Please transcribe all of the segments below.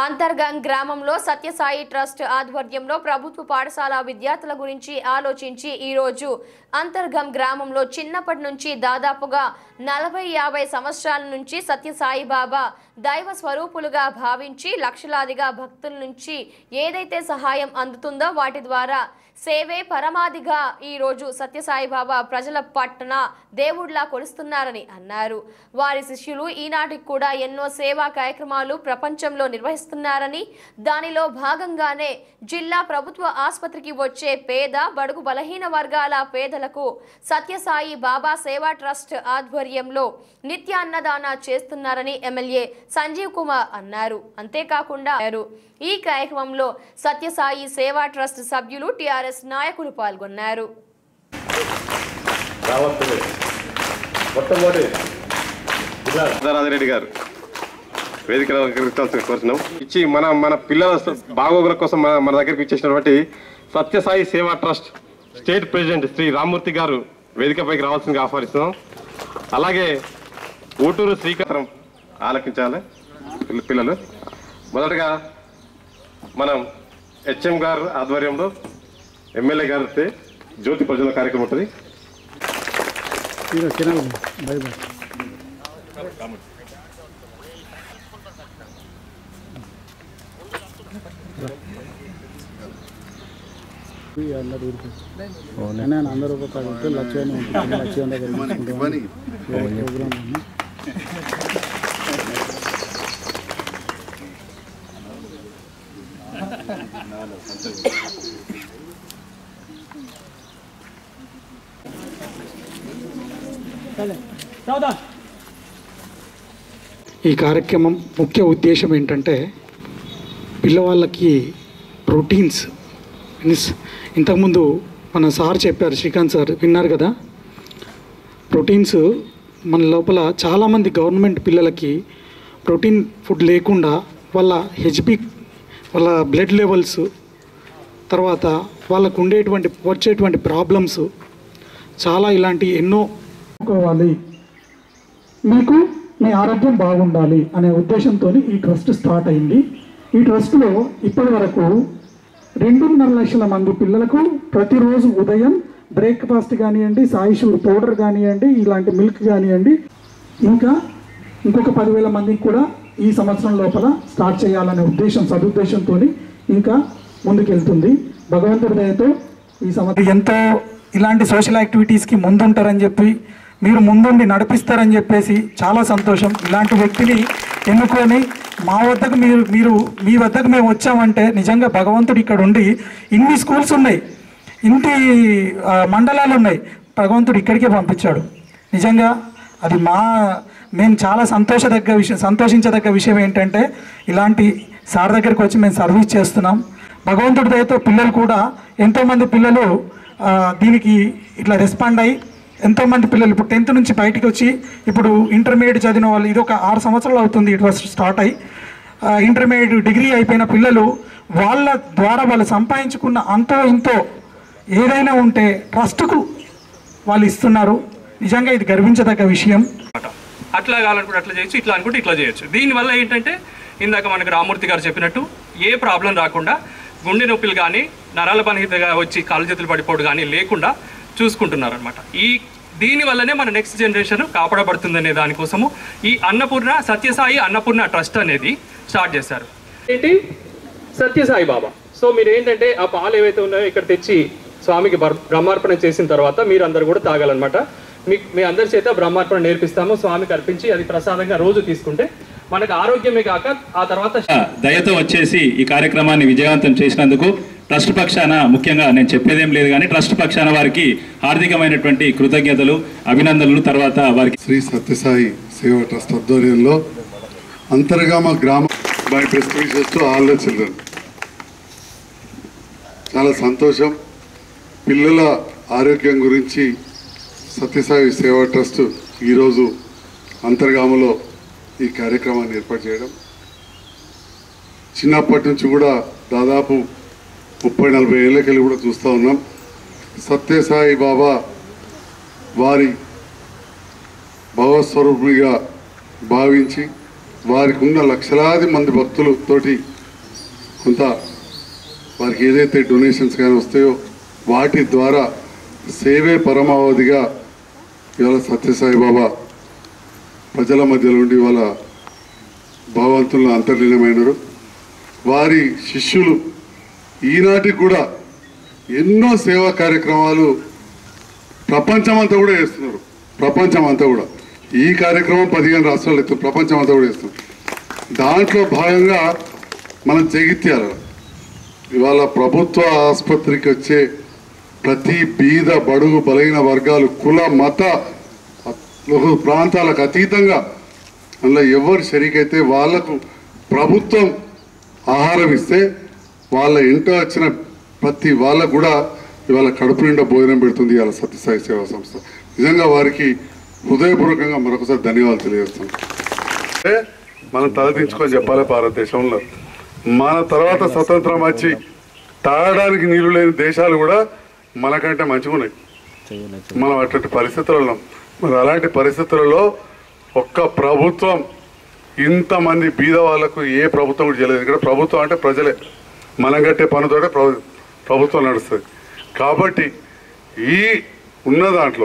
అంతర్గం గ్రామంలో సత్యసాయి ట్రస్ట్ ఆధ్వర్యంలో ప్రభుత్వ పాఠశాల విద్యార్థుల గురించి ఆలోచించి ఈరోజు అంతర్గం గ్రామంలో చిన్నప్పటి నుంచి దాదాపుగా నలభై యాభై సంవత్సరాల నుంచి సత్యసాయి బాబా దైవ స్వరూపులుగా భావించి లక్షలాదిగా భక్తుల నుంచి ఏదైతే సహాయం అందుతుందో వాటి ద్వారా సేవే పరమాదిగా ఈరోజు సత్యసాయి బాబా ప్రజల పట్ల దేవుడిలా కొలుస్తున్నారని అన్నారు వారి శిష్యులు ఈనాటికి కూడా ఎన్నో సేవా కార్యక్రమాలు ప్రపంచంలో నిర్వహిస్తున్నారని దానిలో భాగంగానే జిల్లా ప్రభుత్వ ఆసుపత్రికి వచ్చే పేద బడుగు బలహీన వర్గాల పేదలకు సత్యసాయి బాబా సేవా ట్రస్ట్ ఆధ్వర్యంలో నిత్య అన్నదాన చేస్తున్నారని ఎమ్మెల్యే సంజీవ్ కుమార్ అన్నారు అంతేకాకుండా అన్నారు. ఈ కార్యక్రమంలో సత్యసాయి సేవా ట్రస్ట్ సభ్యులు టిఆర్ఎస్ నాయకులు పాల్గొన్నారు రావట్లేదు మొట్టమొదటి జిల్లా రాజారెడ్డి గారు వేదిక అలంకరించాల్సిన కోరుతున్నాం ఇచ్చి మన మన పిల్లల స- బాగోగుల కోసం మన మన దగ్గరికి ఇచ్చేసినటువంటి Sathya Sai Seva trust state president Shri Rammurthy garu వేదికపైకి రావాల్సిందిగా ఆహ్వానిస్తున్నాం అలాగే ఊటూరు శ్రీకారం ఆలకించాలి పిల్ల- పిల్లలు మొదటగా మనం హెచ్ఎం గారు ఆధ్వర్యంలో ఎమ్మెల్యే గారితో జ్యోతి ప్రజల కార్యక్రమం ఉంటుంది బై బై అందరూ ఊరికి అందరూ ఒక కాడ ఉంటే లక్ష అని ఉంటుంది లక్ష దగ్గర తీసుకుంటాం. వేరే ప్రోగ్రామ్ ఉంది. ఈ కార్యక్రమం ముఖ్య ఉద్దేశం ఏంటంటే పిల్లవాళ్ళకి ప్రోటీన్స్ మీన్స్ ఇంతకుముందు మన సార్ చెప్పారు శ్రీకాంత్ సార్ విన్నారు కదా ప్రోటీన్స్ మన లోపల చాలామంది గవర్నమెంట్ పిల్లలకి ప్రోటీన్ ఫుడ్ లేకుండా వాళ్ళ హెచ్బి వాళ్ళ బ్లడ్ లెవెల్స్ తర్వాత వాళ్ళకు ఉండేటువంటి వచ్చేటువంటి ప్రాబ్లమ్స్ చాలా ఇలాంటి ఎన్నో కోవాలి మీకు మీ ఆరోగ్యం బాగుండాలి అనే ఉద్దేశంతో ఈ ట్రస్ట్ స్టార్ట్ అయింది ఈ ట్రస్ట్లో ఇప్పటి వరకు రెండున్నర లక్షల మంది పిల్లలకు ప్రతిరోజు ఉదయం బ్రేక్ఫాస్ట్ కానివ్వండి సాయిషూర్ పౌడర్ కానివ్వండి ఇలాంటి మిల్క్ కానివ్వండి ఇంకా ఇంకొక పదివేల మందికి కూడా ఈ సంవత్సరం లోపల స్టార్ట్ చేయాలనే ఉద్దేశం సదుద్దేశంతో ఇంకా ముందుకెళ్తుంది భగవంతుడి దయతో ఈ సంవత్సరం ఎంతో ఇలాంటి సోషల్ యాక్టివిటీస్కి ముందుంటారని చెప్పి మీరు ముందుండి నడిపిస్తారని చెప్పేసి చాలా సంతోషం ఇలాంటి వ్యక్తిని ఎన్నుకొని మా వద్దకు మీరు మీరు మీ వద్దకు మేము వచ్చామంటే నిజంగా భగవంతుడు ఇక్కడ ఉండి ఇన్ని స్కూల్స్ ఉన్నాయి ఇంటి ఆ, మండలాలు ఉన్నాయి భగవంతుడు ఇక్కడికే పంపించాడు నిజంగా అది మా మేము చాలా సంతోషదగ్గ విషయం సంతోషించదగ్గ విషయం ఏంటంటే ఇలాంటి సార్ దగ్గరికి వచ్చి మేము సర్వీస్ చేస్తున్నాం భగవంతుడి దయతో పిల్లలు కూడా ఎంతోమంది పిల్లలు ఆ, దీనికి ఇట్లా రెస్పాండ్ అయ్యి ఎంతోమంది పిల్లలు ఇప్పుడు టెన్త్ నుంచి బయటికి వచ్చి ఇప్పుడు ఇంటర్మీడియట్ చదివిన వాళ్ళు ఇది ఒక ఆరు సంవత్సరాలు అవుతుంది ఇట్ వాస్ స్టార్ట్ అయ్యి ఆ, ఇంటర్మీడియట్ డిగ్రీ అయిపోయిన పిల్లలు వాళ్ళ ద్వారా వాళ్ళు సంపాదించుకున్న అంతో ఇంతో ఏదైనా ఉంటే ట్రస్ట్కు వాళ్ళు ఇస్తున్నారు నిజంగా ఇది గర్వించదగ్గ విషయం అట్లా కావాలనుకుంటే అట్లా చేయొచ్చు ఇట్లా అనుకుంటే ఇట్లా చేయొచ్చు దీనివల్ల ఏంటంటే ఇందాక మనకు రామూర్తి గారు చెప్పినట్టు ఏ ప్రాబ్లం రాకుండా గుండె నొప్పులు కానీ నరాల బలహీనతగా వచ్చి కాలు చేతులు పడిపోవడం కానీ లేకుండా చూసుకుంటున్నారు అనమాట ఈ దీని వల్లనే మన నెక్స్ట్ జనరేషన్ కాపాడబడుతుందనే దానికోసము ఈ అన్నపూర్ణ సత్యసాయి అన్నపూర్ణ ట్రస్ట్ అనేది స్టార్ట్ చేశారు ఏంటి సత్యసాయి బాబా సో మీరు ఏంటంటే ఆ పాలు ఏవైతే ఉన్నాయో ఇక్కడ తెచ్చి స్వామికి బర్- బ్రహ్మార్పణ చేసిన తర్వాత మీరు అందరు కూడా తాగాలన్నమాట మీ మీ అందరి చేత బ్రహ్మార్పణ నేర్పిస్తాము స్వామికి అర్పించి అది ప్రసాదంగా రోజు తీసుకుంటే మనకు ఆరోగ్యమే కాక ఆ తర్వాత దయతో వచ్చేసి ఈ కార్యక్రమాన్ని విజయవంతం చేసినందుకు ట్రస్ట్ పక్షాన ముఖ్యంగా నేను చెప్పేదేం లేదు కానీ ట్రస్ట్ పక్షాన వారికి హార్దికమైనటువంటి కృతజ్ఞతలు అభినందనలు తర్వాత వారికి శ్రీ సత్యసాయి సేవ ట్రస్ట్ ఆధ్వర్యంలో అంతర్గామ గ్రామ bye best wishes to all the children చాలా సంతోషం పిల్లల ఆరోగ్యం గురించి సత్యసాయి సేవా ట్రస్ట్ ఈరోజు అంతర్గామలో ఈ కార్యక్రమాన్ని ఏర్పాటు చేయడం చిన్నప్పటి నుంచి కూడా దాదాపు ముప్పై నలభై ఏళ్ళకెళ్ళి కూడా చూస్తూ ఉన్నాం సత్యసాయి బాబా వారి భగవత్స్వరూపునిగా భావించి వారికి ఉన్న లక్షలాది మంది భక్తులతోటి కొంత వారికి ఏదైతే డొనేషన్స్ కానీ వస్తాయో వాటి ద్వారా సేవే పరమావధిగా ఇవాళ సత్యసాయి బాబా ప్రజల మధ్యలో ఉండి వాళ్ళ భగవంతుల్లో అంతర్లీనమైనరు వారి శిష్యులు ఈనాటికి కూడా ఎన్నో సేవా కార్యక్రమాలు ప్రపంచమంతా కూడా చేస్తున్నారు ప్రపంచం అంతా కూడా ఈ కార్యక్రమం పదిహేను రాష్ట్రాలు ఎత్తు ప్రపంచం అంతా కూడా చేస్తున్నారు దాంట్లో భాగంగా మనం జగిత్యాల ఇవాళ ప్రభుత్వ ఆసుపత్రికి వచ్చే ప్రతి బీద బడుగు బలైన వర్గాలు కుల మత అ- ప్రాంతాలకు అతీతంగా అందులో ఎవరు షరీకైతే వాళ్లకు ప్రభుత్వం ఆహారం ఇస్తే వాళ్ళ ఇంట వచ్చిన ప్రతి వాళ్ళకు కూడా ఇవాళ కడుపు నిండా భోజనం పెడుతుంది ఇవాళ సత్యసాయి సేవా సంస్థ నిజంగా వారికి హృదయపూర్వకంగా మరొకసారి ధన్యవాదాలు తెలియజేస్తాం అంటే మనం తలదించుకొని చెప్పాలి భారతదేశంలో మన తర్వాత స్వతంత్రం వచ్చి తాగడానికి నీళ్లు లేని దేశాలు కూడా మనకంటే మంచిగా ఉన్నాయి మనం అటువంటి పరిస్థితుల్లో ఉన్నాం మరి అలాంటి పరిస్థితులలో ఒక్క ప్రభుత్వం ఇంతమంది బీద వాళ్ళకు ఏ ప్రభుత్వం కూడా చేయలేదు ఇక్కడ ప్రభుత్వం అంటే ప్రజలే మనం కట్టే పనుతోటే ప్రభు ప్రభుత్వం నడుస్తుంది కాబట్టి ఈ ఉన్న దాంట్లో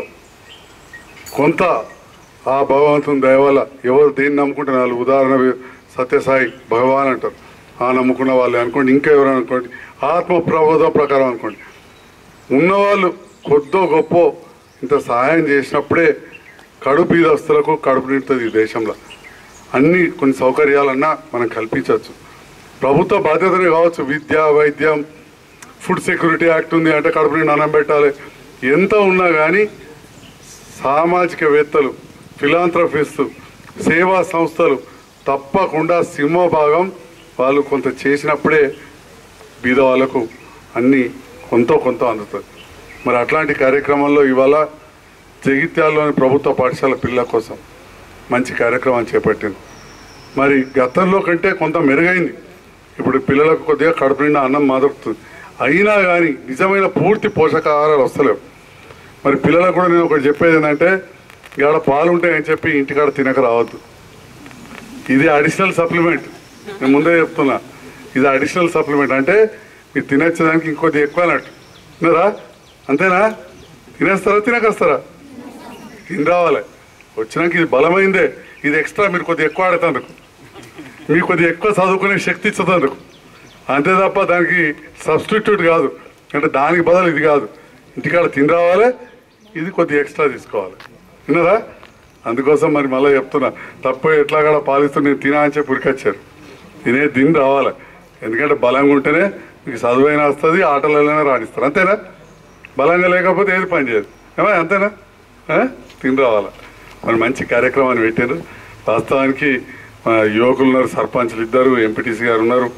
కొంత ఆ భగవంతుని దయ వల్ల ఎవరు దేన్ని నమ్ముకుంటే నాలుగు ఉదాహరణ సత్యసాయి భగవాన్ అంటారు ఆ నమ్ముకున్న వాళ్ళు అనుకోండి ఇంకా ఎవరు అనుకోండి ఆత్మ ప్రబోధం ప్రకారం అనుకోండి ఉన్నవాళ్ళు కొద్దో గొప్ప ఇంత సహాయం చేసినప్పుడే కడుపు బీదస్తులకు కడుపు నిండుతుంది ఈ దేశంలో అన్ని కొన్ని సౌకర్యాలన్నా మనం కల్పించవచ్చు ప్రభుత్వ బాధ్యతనే కావచ్చు విద్య వైద్యం ఫుడ్ సెక్యూరిటీ యాక్ట్ ఉంది అంటే కడుపు నిండి అన్నం పెట్టాలి ఎంత ఉన్నా కానీ సామాజికవేత్తలు ఫిలాంథ్రఫిస్ట్ సేవా సంస్థలు తప్పకుండా సింహభాగం వాళ్ళు కొంత చేసినప్పుడే బీద వాళ్ళకు అన్నీ కొంత కొంత అందుతుంది మరి అట్లాంటి కార్యక్రమంలో ఇవాళ జగిత్యాలలోని ప్రభుత్వ పాఠశాల పిల్లల కోసం మంచి కార్యక్రమం చేపట్టింది మరి గతంలో కంటే కొంత మెరుగైంది ఇప్పుడు పిల్లలకు కొద్దిగా కడుపు నిండా అన్నం మాదొరుకుతుంది అయినా కానీ నిజమైన పూర్తి పోషకాహారాలు వస్తలేవు మరి పిల్లలకు కూడా నేను ఒకటి చెప్పేది ఏంటంటే ఇక్కడ పాలు ఉంటాయని చెప్పి ఇంటికాడ తినక రావద్దు ఇది అడిషనల్ సప్లిమెంట్ నేను ముందే చెప్తున్నా ఇది అడిషనల్ సప్లిమెంట్ అంటే మీరు తినొచ్చేదానికి ఇంకొద్ది ఎక్కువ అన్నట్టు తినరా అంతేనా తినేస్తారా తినకొస్తారా తిని రావాలి వచ్చినాక ఇది బలమైందే ఇది ఎక్స్ట్రా మీరు కొద్దిగా ఎక్కువ ఆడేటందుకు మీకు కొద్దిగా ఎక్కువ చదువుకునే శక్తి ఇచ్చేందుకు అంతే తప్ప దానికి సబ్స్టిట్యూట్ కాదు అంటే దానికి బదులు ఇది కాదు ఇంటికాడ తిని రావాలి ఇది కొద్దిగా ఎక్స్ట్రా తీసుకోవాలి విన్నారా అందుకోసం మరి మళ్ళీ చెప్తున్నా తప్పు ఎట్లా కూడా పాలిస్తూ నేను తినా అని చెప్పి ఉరికొచ్చారు తినే తిని రావాలి ఎందుకంటే బలంగా ఉంటేనే మీకు చదువైనా వస్తుంది ఆటలైనా రాణిస్తారు అంతేనా బలంగా లేకపోతే ఏది పని చేయదు ఏమా అంతేనా ఆ? తిని రావాలి మరి మంచి కార్యక్రమాన్ని పెట్టారు వాస్తవానికి మా యువకులు ఉన్నారు సర్పంచ్లు ఇద్దరు ఎంపీటీసీ గారు ఉన్నారు